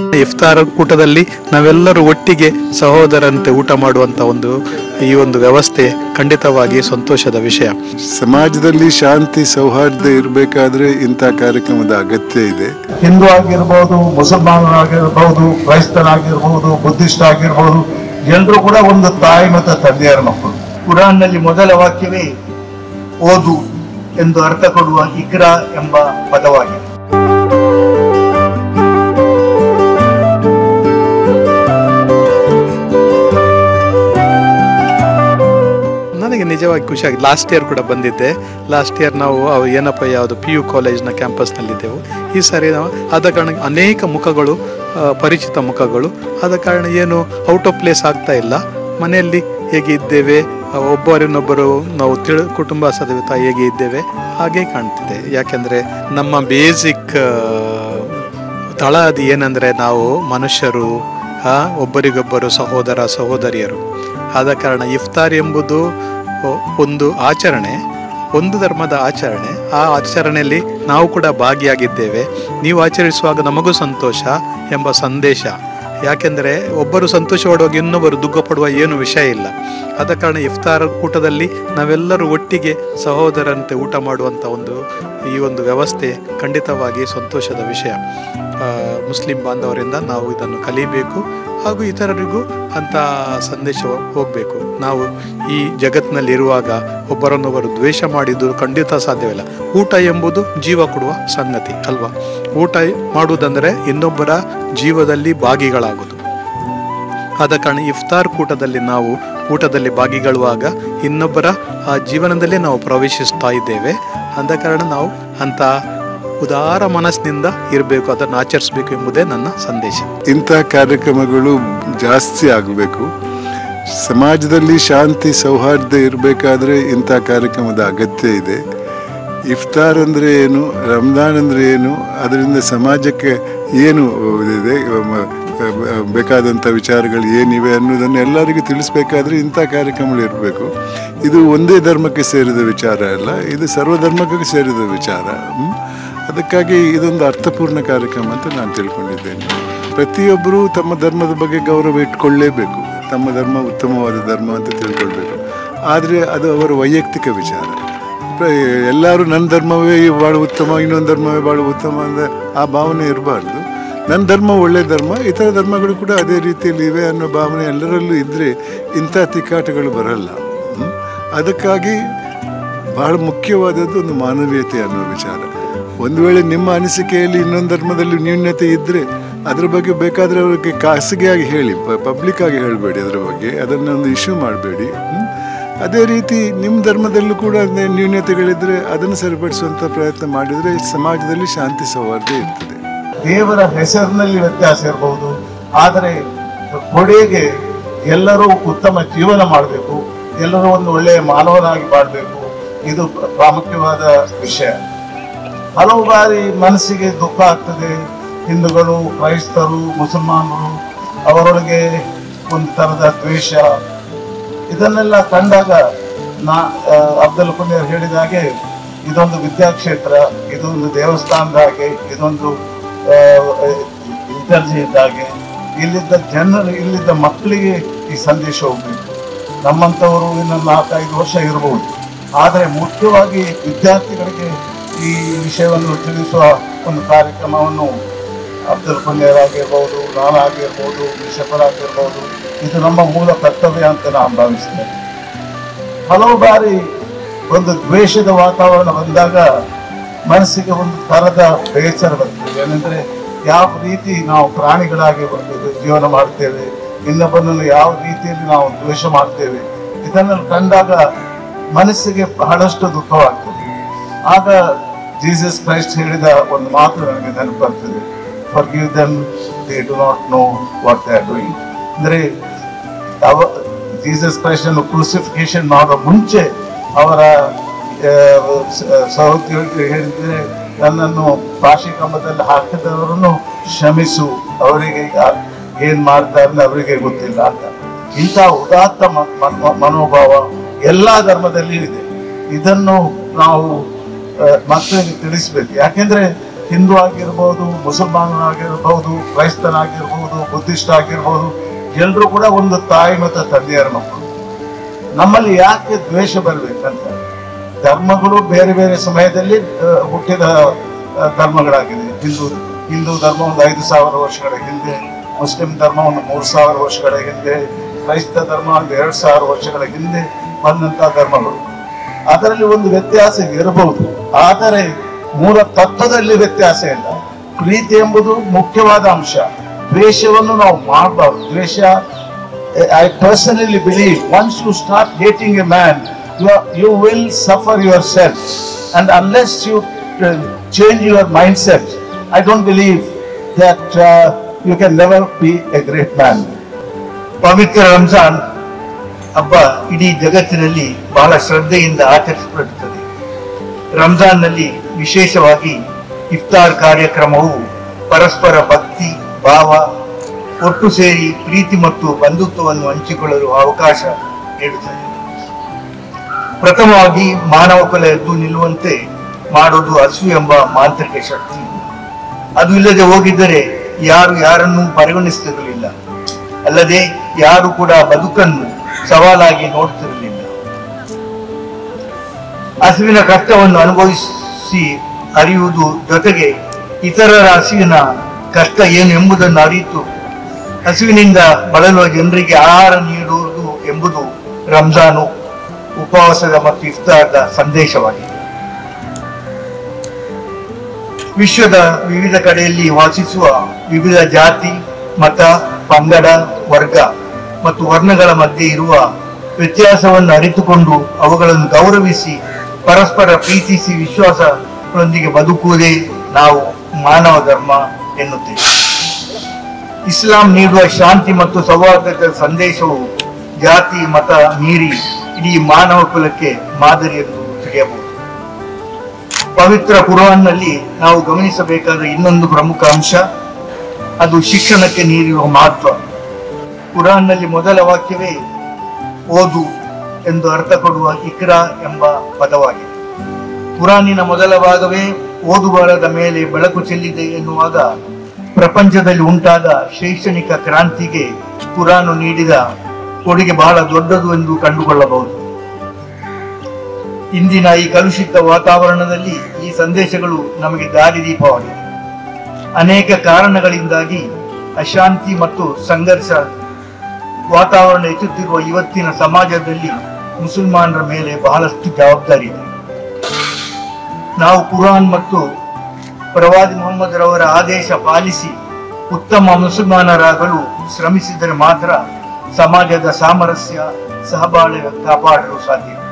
ಇಫ್ತಾರ್ ಕೂಟದಲ್ಲಿ ನಾವೆಲ್ಲರೂ ಒಟ್ಟಿಗೆ ಸಹೋದರಂತೆ ಊಟ ಮಾಡುವಂತ ಒಂದು ಈ ಒಂದು ವ್ಯವಸ್ಥೆ ಖಂಡಿತವಾಗಿ ಸಂತೋಷದ ವಿಷಯ ಸಮಾಜದಲ್ಲಿ ಶಾಂತಿ ಸೌಹಾರ್ದ ಇರಬೇಕಾದ್ರೆ ಇಂಥ ಕಾರ್ಯಕ್ರಮದ ಅಗತ್ಯ ಇದೆ ಹಿಂದೂ ಆಗಿರ್ಬೋದು ಮುಸಲ್ಮಾನರಾಗಿರ್ಬೋದು ಕ್ರೈಸ್ತರಾಗಿರ್ಬೋದು ಬುದ್ಧಿಸ್ಟ್ ಆಗಿರ್ಬೋದು ಎಲ್ಲರೂ ಕೂಡ ಒಂದು ತಾಯಿ ಮತ್ತು ತಂದೆಯರ ಮಕ್ಕಳು ಕುರಾನ್ನಲ್ಲಿ ಮೊದಲ ವಾಕ್ಯವೇ ಓದು ಎಂದು ಅರ್ಥ ಕೊಡುವ ಇಕ್ರಾ ಎಂಬ ಪದವಾಗಿದೆ ನನಗೆ ನಿಜವಾಗಿ ಖುಷಿಯಾಗಿ ಲಾಸ್ಟ್ ಇಯರ್ ಕೂಡ ಬಂದಿದ್ದೆ ಲಾಸ್ಟ್ ಇಯರ್ ನಾವು ಅವು ಏನಪ್ಪ ಯಾವುದು ಪಿ ಯು ಕಾಲೇಜ್ನ ಕ್ಯಾಂಪಸ್ನಲ್ಲಿದ್ದೆವು ಈ ಸಾರಿ ನಾವು ಆದ ಕಾರಣ ಅನೇಕ ಮುಖಗಳು ಆ, ಪರಿಚಿತ ಮುಖಗಳು ಆದ ಕಾರಣ ಏನು ಔಟ್ ಆಫ್ ಪ್ಲೇಸ್ ಆಗ್ತಾ ಇಲ್ಲ ಮನೆಯಲ್ಲಿ ಹೇಗೆ ಇದ್ದೇವೆ ಆ, ಒಬ್ಬರಿನೊಬ್ಬರು ನಾವು ತಿಳ ಕುಟುಂಬ ಸದಸ್ಯ ಹೇಗೆ ಇದ್ದೇವೆ ಹಾಗೆ ಕಾಣ್ತಿದೆ ಯಾಕೆಂದರೆ ನಮ್ಮ ಬೇಸಿಕ್ ತಳ ಅದು ಏನಂದರೆ ನಾವು ಮನುಷ್ಯರು ಆ, ಒಬ್ಬರಿಗೊಬ್ಬರು ಸಹೋದರ ಸಹೋದರಿಯರು ಆದ ಕಾರಣ ಇಫ್ತಾರ್ ಎಂಬುದು ಒ- ಒಂದು ಆಚರಣೆ ಒಂದು ಧರ್ಮದ ಆಚರಣೆ ಆ ಆಚರಣೆಯಲ್ಲಿ ನಾವು ಕೂಡ ಭಾಗಿಯಾಗಿದ್ದೇವೆ ನೀವು ಆಚರಿಸುವಾಗ ನಮಗೂ ಸಂತೋಷ ಎಂಬ ಸಂದೇಶ ಯಾಕೆಂದರೆ ಒಬ್ಬರು ಸಂತೋಷ ಪಡುವಾಗ ಇನ್ನೊಬ್ಬರು ದುಃಖ ಪಡುವ ಏನು ವಿಷಯ ಇಲ್ಲ ಆದ ಕಾರಣ ಇಫ್ತಾರ್ ಕೂಟದಲ್ಲಿ ನಾವೆಲ್ಲರೂ ಒಟ್ಟಿಗೆ ಸಹೋದರಂತೆ ಊಟ ಮಾಡುವಂಥ ಒಂದು ಈ ಒಂದು ವ್ಯವಸ್ಥೆ ಖಂಡಿತವಾಗಿ ಸಂತೋಷದ ವಿಷಯ ಆ, ಮುಸ್ಲಿಂ ಬಾಂಧವರಿಂದ ನಾವು ಇದನ್ನು ಕಲಿಬೇಕು ಹಾಗೂ ಇತರರಿಗೂ ಅಂತ ಸಂದೇಶ ಹೋಗಬೇಕು ನಾವು ಈ ಜಗತ್ತಿನಲ್ಲಿ ಇರುವಾಗ ಒಬ್ಬರನ್ನೊಬ್ಬರು ದ್ವೇಷ ಮಾಡಿದ್ದು ಖಂಡಿತ ಸಾಧ್ಯವಿಲ್ಲ ಊಟ ಎಂಬುದು ಜೀವ ಕೊಡುವ ಸಂಗತಿ ಅಲ್ವಾ ಊಟ ಮಾಡುವುದಂದರೆ ಇನ್ನೊಬ್ಬರ ಜೀವದಲ್ಲಿ ಭಾಗಿಗಳಾಗೋದು ಆದ ಕಾರಣ ಇಫ್ತಾರ್ ಕೂಟದಲ್ಲಿ ನಾವು ಊಟದಲ್ಲಿ ಭಾಗಿಗೊಳ್ಳುವಾಗ ಇನ್ನೊಬ್ಬರ ಆ ಜೀವನದಲ್ಲೇ ನಾವು ಪ್ರವೇಶಿಸ್ತಾ ಇದ್ದೇವೆ ಆದ ಕಾರಣ ನಾವು ಅಂತ ಉದಾರ ಮನಸ್ಸಿನಿಂದ ಇರಬೇಕು ಅದನ್ನು ಆಚರಿಸಬೇಕು ಎಂಬುದೇ ನನ್ನ ಸಂದೇಶ ಇಂಥ ಕಾರ್ಯಕ್ರಮಗಳು ಜಾಸ್ತಿ ಆಗಬೇಕು ಸಮಾಜದಲ್ಲಿ ಶಾಂತಿ ಸೌಹಾರ್ದ ಇರಬೇಕಾದ್ರೆ ಇಂಥ ಕಾರ್ಯಕ್ರಮದ ಅಗತ್ಯ ಇದೆ ಇಫ್ತಾರ್ ಅಂದರೆ ಏನು ರಂಜಾನ್ ಅಂದರೆ ಏನು ಅದರಿಂದ ಸಮಾಜಕ್ಕೆ ಏನು ಇದೆ ಮ- ಬೇಕಾದಂಥ ವಿಚಾರಗಳು ಏನಿವೆ ಅನ್ನೋದನ್ನು ಎಲ್ಲರಿಗೂ ತಿಳಿಸ್ಬೇಕಾದ್ರೆ ಇಂಥ ಕಾರ್ಯಕ್ರಮಗಳು ಇರಬೇಕು ಇದು ಒಂದೇ ಧರ್ಮಕ್ಕೆ ಸೇರಿದ ವಿಚಾರ ಅಲ್ಲ ಇದು ಸರ್ವಧರ್ಮಕ್ಕೆ ಸೇರಿದ ವಿಚಾರ ಹ್ಮ್? ಅದಕ್ಕಾಗಿ ಇದೊಂದು ಅರ್ಥಪೂರ್ಣ ಕಾರ್ಯಕ್ರಮ ಅಂತ ನಾನು ತಿಳ್ಕೊಂಡಿದ್ದೇನೆ ಪ್ರತಿಯೊಬ್ಬರೂ ತಮ್ಮ ಧರ್ಮದ ಬಗ್ಗೆ ಗೌರವ ಇಟ್ಕೊಳ್ಳೇಬೇಕು ತಮ್ಮ ಧರ್ಮ ಉತ್ತಮವಾದ ಧರ್ಮ ಅಂತ ತಿಳ್ಕೊಳ್ಬೇಕು ಆದರೆ ಅದು ಅವರ ವೈಯಕ್ತಿಕ ವಿಚಾರ ಪ್ರ- ಎಲ್ಲರೂ ನನ್ನ ಧರ್ಮವೇ ಭಾಳ ಉತ್ತಮ ಇನ್ನೊಂದು ಧರ್ಮವೇ ಭಾಳ ಉತ್ತಮ ಅಂದರೆ ಆ ಭಾವನೆ ಇರಬಾರ್ದು ನನ್ನ ಧರ್ಮ ಒಳ್ಳೆ ಧರ್ಮ ಇತರ ಧರ್ಮಗಳು ಕೂಡ ಅದೇ ರೀತಿಯಲ್ಲಿ ಇವೆ ಅನ್ನೋ ಭಾವನೆ ಎಲ್ಲರಲ್ಲೂ ಇದ್ದರೆ ಇಂಥ ತಿಕ್ಕಾಟಗಳು ಬರಲ್ಲ ಹ್ಮ್? ಅದಕ್ಕಾಗಿ ಬಹಳ ಮುಖ್ಯವಾದದ್ದು ಒಂದು ಮಾನವೀಯತೆ ಅನ್ನೋ ವಿಚಾರ ಒಂದು ವೇಳೆ ನಿಮ್ಮ ಅನಿಸಿಕೆಯಲ್ಲಿ ಇನ್ನೊಂದು ಧರ್ಮದಲ್ಲಿ ನ್ಯೂನ್ಯತೆ ಇದ್ದರೆ ಅದ್ರ ಬಗ್ಗೆ ಬೇಕಾದರೆ ಅವ್ರಿಗೆ ಖಾಸಗಿಯಾಗಿ ಹೇಳಿ ಪಬ್ಲಿಕ್ ಆಗಿ ಹೇಳಬೇಡಿ ಅದ್ರ ಬಗ್ಗೆ ಅದನ್ನು ಒಂದು ಇಶ್ಯೂ ಮಾಡಬೇಡಿ ಅದೇ ರೀತಿ ನಿಮ್ಮ ಧರ್ಮದಲ್ಲೂ ಕೂಡ ಅದೇ ನ್ಯೂನ್ಯತೆಗಳಿದ್ದರೆ ಅದನ್ನು ಸರಿಪಡಿಸುವಂಥ ಪ್ರಯತ್ನ ಮಾಡಿದರೆ ಸಮಾಜದಲ್ಲಿ ಶಾಂತಿ ಸೌಹಾರ್ದ ಇರ್ತದೆ ದೇವರ ಹೆಸರಿನಲ್ಲಿ ವ್ಯತ್ಯಾಸ ಇರಬಹುದು ಆದರೆ ಕೊಡೆಗೆ ಎಲ್ಲರೂ ಉತ್ತಮ ಜೀವನ ಮಾಡಬೇಕು ಎಲ್ಲರೂ ಒಂದು ಒಳ್ಳೆಯ ಮಾನವನಾಗಿ ಮಾಡಬೇಕು ಇದು ಪ್ರ- ಪ್ರಾಮುಖ್ಯವಾದ ವಿಷಯ ಹಲವು ಬಾರಿ ಮನಸ್ಸಿಗೆ ದುಃಖ ಆಗ್ತದೆ ಹಿಂದೂಗಳು ಕ್ರೈಸ್ತರು ಮುಸಲ್ಮಾನರು ಅವರೊಳಗೆ ಒಂದು ಥರದ ದ್ವೇಷ ಇದನ್ನೆಲ್ಲ ಕಂಡಾಗ ನಾ ಆ, ಅಬ್ದುಲ್ ಕುನಿಯರ್ ಹೇಳಿದ ಹಾಗೆ ಇದೊಂದು ವಿದ್ಯಾಕ್ಷೇತ್ರ ಇದೊಂದು ದೇವಸ್ಥಾನದ ಹಾಗೆ ಇದೊಂದು ಆ, ಇಂಟರ್ಜಿ ಇದ್ದ ಹಾಗೆ ಇಲ್ಲಿದ್ದ ಜನರು ಇಲ್ಲಿದ್ದ ಮಕ್ಕಳಿಗೆ ಈ ಸಂದೇಶ ಹೋಗ್ಬೇಕು ನಮ್ಮಂಥವರು ಇನ್ನು ನಾಲ್ಕೈದು ವರ್ಷ ಇರಬಹುದು ಆದರೆ ಮುಖ್ಯವಾಗಿ ವಿದ್ಯಾರ್ಥಿಗಳಿಗೆ ಈ ವಿಷಯವನ್ನು ತಿಳಿಸುವ ಒಂದು ಕಾರ್ಯಕ್ರಮವನ್ನು ಅಬ್ದುಲ್ ಕುನಿಯರ್ ಆಗಿರ್ಬೋದು ನಾನಾಗಿರ್ಬೋದು ಆಗಿರ್ಬೋದು ಇದು ನಮ್ಮ ಮೂಲ ಕರ್ತವ್ಯ ಅಂತ ನಾನು ಭಾವಿಸ್ತೇನೆ ಹಲವು ಬಾರಿ ಒಂದು ದ್ವೇಷದ ವಾತಾವರಣ ಬಂದಾಗ ಮನಸ್ಸಿಗೆ ಒಂದು ಥರದ ಬೇಸರ ಬರ್ತದೆ ಏನಂದ್ರೆ ಯಾವ ರೀತಿ ನಾವು ಪ್ರಾಣಿಗಳಾಗಿ ಬರ್ತೇವೆ ಜೀವನ ಮಾಡ್ತೇವೆ ಇನ್ನೊಬ್ಬನನ್ನು ಯಾವ ರೀತಿಯಲ್ಲಿ ನಾವು ದ್ವೇಷ ಮಾಡ್ತೇವೆ ಇದನ್ನೆಲ್ಲ ಕಂಡಾಗ ಮನಸ್ಸಿಗೆ ಬಹಳಷ್ಟು ದುಃಖವಾಗ್ತದೆ ಆಗ ಜೀಸಸ್ ಕ್ರೈಸ್ಟ್ ಹೇಳಿದ ಒಂದು ಮಾತು ನನಗೆ ನೆನಪು ಬರ್ತದೆ forgive them they do not know what they are doing ಅಂದರೆ ಅವ ಜೀಸಸ್ ಕ್ರೈಸ್ಟ್ ಅನ್ನು ಕ್ರೂಸಿಫಿಕೇಶನ್ ಮಾಡೋ ಮುಂಚೆ ಅವರ ಆ, ಸ- ಸಹೋದ್ಯೋಗಿ ಹೇಳಿದ್ರೆ ನನ್ನನ್ನು ಪಾಶಿ ಕಂಬದಲ್ಲಿ ಹಾಕಿದವರನ್ನು ಕ್ಷಮಿಸು ಅವರಿಗೆ ಯಾ- ಏನ್ ಮಾಡ್ತಾರೆ ಅವರಿಗೆ ಗೊತ್ತಿಲ್ಲ ಅಂತ ಇಂಥ ಉದಾತ್ತ ಮ- ಮ- ಮನೋಭಾವ ಎಲ್ಲಾ ಧರ್ಮದಲ್ಲಿಯೂ ಇದೆ ಇದನ್ನು ನಾವು ಆ, ಮಕ್ಕಳಿಗೆ ತಿಳಿಸ್ಬೇಕು ಯಾಕೆಂದ್ರೆ ಹಿಂದೂ ಆಗಿರ್ಬೋದು ಮುಸಲ್ಮಾನನಾಗಿರ್ಬೋದು ಕ್ರೈಸ್ತನಾಗಿರ್ಬೋದು ಬುದ್ಧಿಸ್ಟ್ ಆಗಿರ್ಬೋದು ಎಲ್ಲರೂ ಕೂಡ ಒಂದು ತಾಯಿ ಮತ್ತು ತಂದೆಯರ ಮಕ್ಕಳು ನಮ್ಮಲ್ಲಿ ಯಾಕೆ ದ್ವೇಷ ಬರ್ಬೇಕಂತ ಧರ್ಮಗಳು ಬೇರೆ ಬೇರೆ ಸಮಯದಲ್ಲಿ ಆ, ಹುಟ್ಟಿದ ಆ, ಧರ್ಮಗಳಾಗಿದೆ ಹಿಂದೂ ಹಿಂದೂ ಧರ್ಮ ಒಂದು ಐದು ಸಾವಿರ ವರ್ಷಗಳ ಹಿಂದೆ ಮುಸ್ಲಿಂ ಧರ್ಮ ಒಂದು ಮೂರು ಸಾವಿರ ವರ್ಷಗಳ ಹಿಂದೆ ಕ್ರೈಸ್ತ ಧರ್ಮ ಒಂದು ಎರಡು ಸಾವಿರ ವರ್ಷಗಳ ಹಿಂದೆ ಬಂದಂತ ಧರ್ಮಗಳು ಅದರಲ್ಲಿ ಒಂದು ವ್ಯತ್ಯಾಸ ಇರಬಹುದು ಆದರೆ ಮೂಲ ತತ್ವದಲ್ಲಿ ವ್ಯತ್ಯಾಸ ಇಲ್ಲ ಪ್ರೀತಿ ಎಂಬುದು ಮುಖ್ಯವಾದ ಅಂಶ ದ್ವೇಷವನ್ನು ನಾವು ಮಾಡಬಾರ್ದು ದ್ವೇಷ I personally believe once you start hating a man, you, are, you will suffer yourself. And unless you uh, change your mindset, I don't believe that uh, you can never be a great man. ಪವಿತ್ರ ರಂಜಾನ್ ಹಬ್ಬ ಇಡೀ ಜಗತ್ತಿನಲ್ಲಿ ಬಹಳ ಶ್ರದ್ಧೆಯಿಂದ ಆಚರಿಸಲ್ಪಡುತ್ತದೆ ರಂಜಾನ್ನಲ್ಲಿ ವಿಶೇಷವಾಗಿ ಇಫ್ತಾರ್ ಕಾರ್ಯಕ್ರಮವು ಪರಸ್ಪರ ಭಕ್ತಿ ಭಾವ ಒಟ್ಟು ಸೇರಿ ಪ್ರೀತಿ ಮತ್ತು ಬಂಧುತ್ವವನ್ನು ಹಂಚಿಕೊಳ್ಳಲು ಅವಕಾಶ ನೀಡುತ್ತದೆ ಪ್ರಥಮವಾಗಿ ಮಾನವ ಕುಲ ಎದ್ದು ನಿಲ್ಲುವಂತೆ ಮಾಡುವುದು ಹಸು ಎಂಬ ಮಾಂತ್ರಿಕ ಶಕ್ತಿ ಅದು ಇಲ್ಲದೆ ಹೋಗಿದ್ದರೆ ಯಾರು ಯಾರನ್ನೂ ಪರಿಗಣಿಸುತ್ತಿರಲಿಲ್ಲ ಅಲ್ಲದೆ ಯಾರು ಕೂಡ ಬದುಕನ್ನು ಸವಾಲಾಗಿ ನೋಡುತ್ತಿರಲಿಲ್ಲ ಹಸುವಿನ ಕಷ್ಟವನ್ನು ಅನುಭವಿಸಿ ಅರಿಯುವುದು ಜೊತೆಗೆ ಇತರರ ಹಸುವಿನ ಕಷ್ಟ ಏನು ಎಂಬುದನ್ನು ಅರಿತು ಹಸುವಿನಿಂದ ಬಳಲುವ ಜನರಿಗೆ ಆಹಾರ ನೀಡುವುದು ಎಂಬುದು ರಂಜಾನು ಉಪವಾಸದ ಮತ್ತು ಇಫ್ತಾರದ ಸಂದೇಶವಾಗಿದೆ ವಿಶ್ವದ ವಿವಿಧ ಕಡೆಯಲ್ಲಿ ವಾಸಿಸುವ ವಿವಿಧ ಜಾತಿ ಮತ ಪಂಗಡ ವರ್ಗ ಮತ್ತು ವರ್ಣಗಳ ಮಧ್ಯೆ ಇರುವ ವ್ಯತ್ಯಾಸವನ್ನು ಅರಿತುಕೊಂಡು ಅವುಗಳನ್ನು ಗೌರವಿಸಿ ಪರಸ್ಪರ ಪ್ರೀತಿಸಿ ವಿಶ್ವಾಸಗಳೊಂದಿಗೆ ಬದುಕುವುದೇ ನಾವು ಮಾನವ ಧರ್ಮ ಎನ್ನುತ್ತೇವೆ ಇಸ್ಲಾಂ ನೀಡುವ ಶಾಂತಿ ಮತ್ತು ಸೌಹಾರ್ದದ ಸಂದೇಶವು ಜಾತಿ ಮತ ಮೀರಿ ಇಡೀ ಮಾನವ ಕುಲಕ್ಕೆ ಮಾದರಿ ಎಂದು ತಿಳಿಯಬಹುದು ಪವಿತ್ರ ಕುರಾನ್ನಲ್ಲಿ ನಾವು ಗಮನಿಸಬೇಕಾದ ಇನ್ನೊಂದು ಪ್ರಮುಖ ಅಂಶ ಅದು ಶಿಕ್ಷಣಕ್ಕೆ ನೀಡಿರುವ ಮಹತ್ವ ಕುರಾನ್ನಲ್ಲಿ ಮೊದಲ ವಾಕ್ಯವೇ ಓದು ಎಂದು ಅರ್ಥ ಕೊಡುವ ಇಕ್ರಾ ಎಂಬ ಪದವಾಗಿದೆ ಕುರಾನಿನ ಮೊದಲ ಭಾಗವೇ ಓದುಬಾರದ ಮೇಲೆ ಬೆಳಕು ಚೆಲ್ಲಿದೆ ಎನ್ನುವಾಗ ಪ್ರಪಂಚದಲ್ಲಿ ಉಂಟಾದ ಶೈಕ್ಷಣಿಕ ಕ್ರಾಂತಿಗೆ ಕುರಾನು ನೀಡಿದ ಕೊಡುಗೆ ಬಹಳ ದೊಡ್ಡದು ಎಂದು ಕಂಡುಕೊಳ್ಳಬಹುದು ಇಂದಿನ ಈ ಕಲುಷಿತ ವಾತಾವರಣದಲ್ಲಿ ಈ ಸಂದೇಶಗಳು ನಮಗೆ ದಾರಿದೀಪವಾಗಿದೆ ಅನೇಕ ಕಾರಣಗಳಿಂದಾಗಿ ಅಶಾಂತಿ ಮತ್ತು ಸಂಘರ್ಷ ವಾತಾವರಣ ಹೆಚ್ಚುತ್ತಿರುವ ಇವತ್ತಿನ ಸಮಾಜದಲ್ಲಿ ಮುಸಲ್ಮಾನರ ಮೇಲೆ ಬಹಳಷ್ಟು ಜವಾಬ್ದಾರಿ ಇದೆ ನಾವು ಕುರಾನ್ ಮತ್ತು ಪ್ರವಾದಿ ಮೊಹಮ್ಮದ್ ರವರ ಆದೇಶ ಪಾಲಿಸಿ ಉತ್ತಮ ಮುಸಲ್ಮಾನರಾಗಲು ಶ್ರಮಿಸಿದರೆ ಮಾತ್ರ ಸಮಾಜದ ಸಾಮರಸ್ಯ ಸಹಬಾಳ್ವೆ ಕಾಪಾಡಲು ಸಾಧ್ಯ